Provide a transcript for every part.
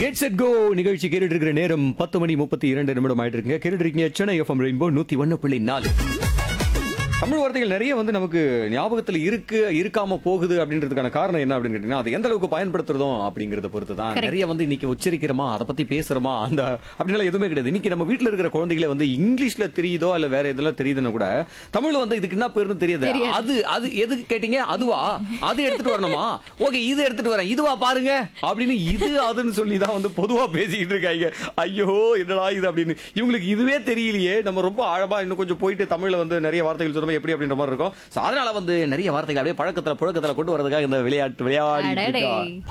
Get set go நிகழ்ச்சி கேட்டுட்டு இருக்கிற நேரம் பத்து மணி முப்பத்தி இரண்டு நிமிடம் ஆயிட்டு இருக்குங்க கேட்டுட்டு இருக்கீங்க சென்னை எஃப்எம் ரெயின்போ நூத்தி ஒன்னு புள்ளி நாலு தமிழ் வார்த்தைகள் நிறைய வந்து நமக்கு ஞாபகத்துல இருக்கு இருக்காம போகுது அப்படின்றதுக்கான காரணம் என்ன அப்படின்னு கேட்டீங்கன்னா அது எந்த அளவுக்கு பயன்படுத்துறதும் அப்படிங்கறத பொறுத்து தான் நிறைய வந்து இன்னைக்கு உச்சரிக்கிறோமா அதை பத்தி பேசுறோமா அந்த அப்படிலாம் எதுவுமே கிடையாது இன்னைக்கு நம்ம வீட்ல இருக்கிற குழந்தைகளை வந்து இங்கிலீஷ்ல தெரியுதோ இல்ல வேற இதெல்லாம் தெரியுதுன்னு கூட தமிழ்ல வந்து இதுக்கு என்ன பேருன்னு தெரியாது அது அது எதுக்கு கேட்டீங்க அதுவா அது எடுத்துட்டு வரணுமா ஓகே இது எடுத்துட்டு வரேன் இதுவா பாருங்க அப்படின்னு இது அதுன்னு சொல்லி தான் வந்து பொதுவா பேசிக்கிட்டு இருக்காங்க ஐயோ என்னடா இது அப்படின்னு இவங்களுக்கு இதுவே தெரியலையே நம்ம ரொம்ப ஆழமா இன்னும் கொஞ்சம் போயிட்டு தமிழ்ல வந்து நிறைய வார்த்தைகள் சொல்லும்போது எப்படி அப்படின்ற மாதிரி இருக்கும் So, அதனால வந்து நிறைய வார்த்தைகள் அப்படியே பழக்கத்துல புழக்கத்துல கொண்டு வரதுக்காக இந்த விளையாட்டு விளையாடி அடடே.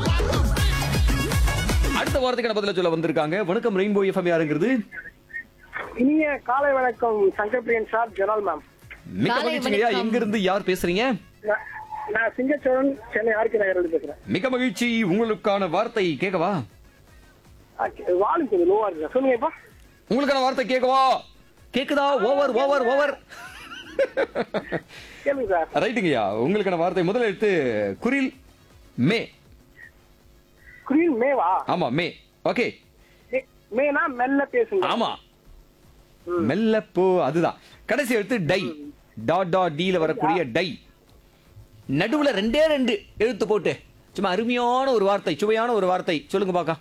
அடுத்த வார்த்தைக்கான பதில சொல்ல வந்திருக்காங்க வணக்கம் ரெயின்போ எஃப்எம் யாருங்கிறது இனிய காலை வணக்கம் சங்கர் பிரியன் சார் ஜெனால் மேம் மிக்க காலை மகிழ்ச்சிங்கய்யா வணக்கம். எங்க இருந்து யார் பேசுறீங்க நான்- நான் சிங்கச்சோழன் சென்னை ஆர்கே நகர் இருந்து பேசுறேன் மிக மகிழ்ச்சி உங்களுக்கான வார்த்தை கேட்கவா வாலும் கொஞ்சம் லோவா இருக்கு சொல்லுங்க இப்ப உங்களுக்கான வார்த்தை கேட்கவா கேக்குதா ஓவர் ஓவர் ஓவர் கேளுங்க சார் ரைட்டுங்கய்யா உங்களுக்கான வார்த்தை முதல்ல எடுத்து குரில் மே குரீன் மேவா ஆமா மே ஓகே மே- மேனா மெல்ல பேசுங்க ஆமா மெல்ல போ அதுதான் கடைசி எடுத்து டை டாட் டாட் டீல வரக்கூடிய டை நடுவுல ரெண்டே ரெண்டு எழுத்து போட்டு சும்மா அருமையான ஒரு வார்த்தை சுவையான ஒரு வார்த்தை சொல்லுங்க பாக்கா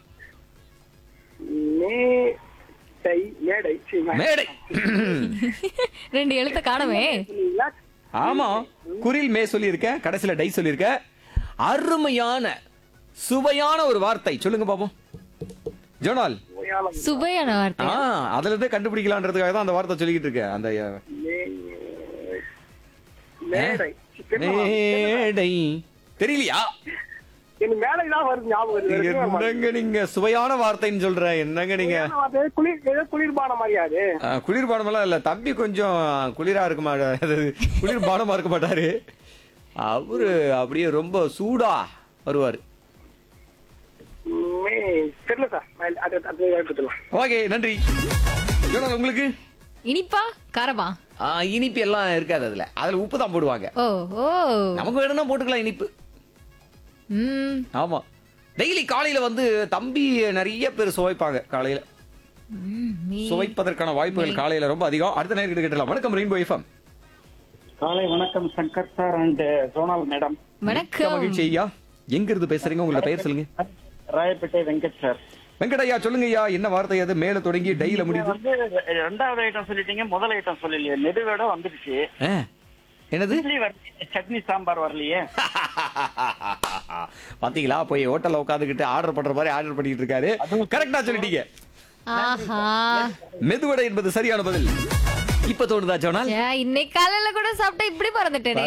மே டை மேடை சீ, மே- மேடை ரெண்டு எழுத்த காணவே சொன்னீங்களா? ஆமா குரில் மே சொல்லியிருக்கேன் கடைசியில டை சொல்லியிருக்கேன் அருமையான சுவையான ஒரு வார்த்தை சொல்லுங்க பாப்போம் ஜோனால் ஓயாலம். சுவையான வார்த்தை ஆ அதுல இருந்தே கண்டுபிடிக்கலான்றதுக்காக தான் அந்த வார்த்தை சொல்லிக்கிட்டு இருக்கேன் அந்த அஹ், மே- மேடை சீ, தெரியுமா? மேடை தெரியலையா எனக்கு மேடை தான் வருது ஞாபகம் வருது. நீங்க வேற எதுவும் வர என்னங்க நீங்க சுவையான வார்த்தைன்னு சொல்ற என்னங்க நீங்க மாட்டேங்குது. வார்த்தை, குளிர் ஏதோ குளிர்பான மாதிரியாது அஹ், குளிர்பானமெல்லாம் இல்ல தம்பி கொஞ்சம் குளிரா இருக்க மாட்டாரு குளிர்பானமா இருக்க மாட்டாரு அவரு அப்படியே ரொம்ப சூடா வருவாரு மே தெரியல சார் நான் அது அது எடுத்துக்கலாம் ஓகே நன்றி ஜோனால், உங்களுக்கு இனிப்பா காரமா ஆ, இனிப்பு எல்லாம் இருக்காது அதுல அதுல உப்பு தான் போடுவாங்க ஓ ஓ நமக்கு வேணும்னா போட்டுக்கலாம் இனிப்பு ம் ஆமா டெய்லி காலையில வந்து தம்பி நிறைய பேர் சுவைப்பாங்க காலையில ம், நீ சுவைப்பதற்கான வாய்ப்புகள் காலையில ரொம்ப அதிகம் அடுத்த நேரம் கேட்டலாம் வணக்கம் ரெயின்போ எஃப்எம் காலை வணக்கம் Shankar sir and Sonal madam வணக்கம் மகிழ்ச்சி ஐயா எங்க இருந்து பேசுறீங்க உங்களோட பெயர் சொல்லுங்க ராயப்பேட்டை வெங்கட் சார் வெங்கடையா சொல்லுங்க ஐயா என்ன வார்த்தை அது மேல தொடங்கி டைல முடியுது வந்து ரெண்டாவது ஐட்டம் சொல்லிட்டீங்க முதல் ஐட்டம் சொல்லலையே நெடுவேட வந்துடுச்சு ஆ, என்னது இட்லி வரலையே சட்னி சாம்பார் வரலையே பாத்தீங்களா போய் ஹோட்டல்ல உட்காந்துக்கிட்டு ஆர்டர் பண்ற மாதிரி ஆர்டர் பண்ணிட்டு இருக்காரு கரெக்டா சொல்லிட்டீங்க ஆஹா மெதுவடை என்பது சரியான பதில் இப்ப தோணுதா ஜோனால் ஏ, இன்னைக்கு காலையில கூட சாப்பிட்டா இப்படி பறந்துட்டேனே